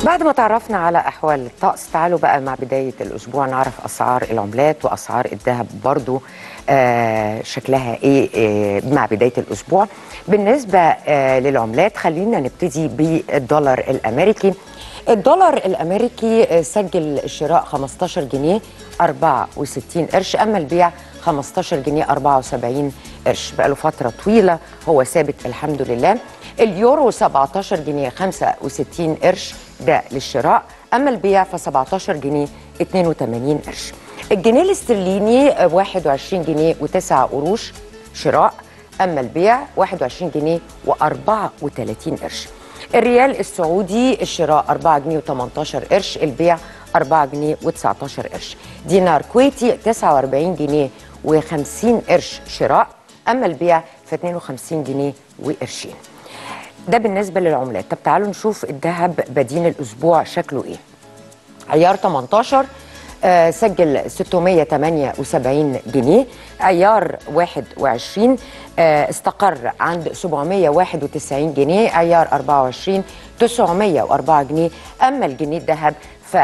بعد ما تعرفنا على احوال الطقس تعالوا بقى مع بدايه الاسبوع نعرف اسعار العملات واسعار الذهب برضو آه شكلها ايه آه مع بدايه الاسبوع بالنسبه آه للعملات خلينا نبتدي بالدولار الامريكي الدولار الامريكي آه، سجل الشراء 15 جنيه 64 قرش اما البيع 15 جنيه 74 قرش بقاله فتره طويله هو ثابت الحمد لله اليورو 17 جنيه 65 قرش ده للشراء اما البيع ف 17 جنيه 82 قرش الجنيه الاسترليني آه، 21 جنيه و9 قروش شراء اما البيع 21 جنيه و34 قرش الريال السعودي الشراء 4 جنيه و18 قرش البيع 4 جنيه و19 قرش دينار كويتي 49 جنيه و50 قرش شراء اما البيع ف 52 جنيه وقرشين ده بالنسبه للعملات طب تعالوا نشوف الذهب بدين الاسبوع شكله ايه عيار 18 آه، سجل 678 جنيه عيار 21 آه، استقر عند 791 جنيه عيار 24 904 جنيه اما الجنيه الذهب ف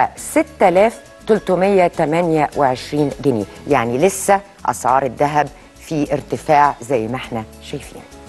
6328 جنيه يعني لسه اسعار الذهب في ارتفاع زي ما احنا شايفين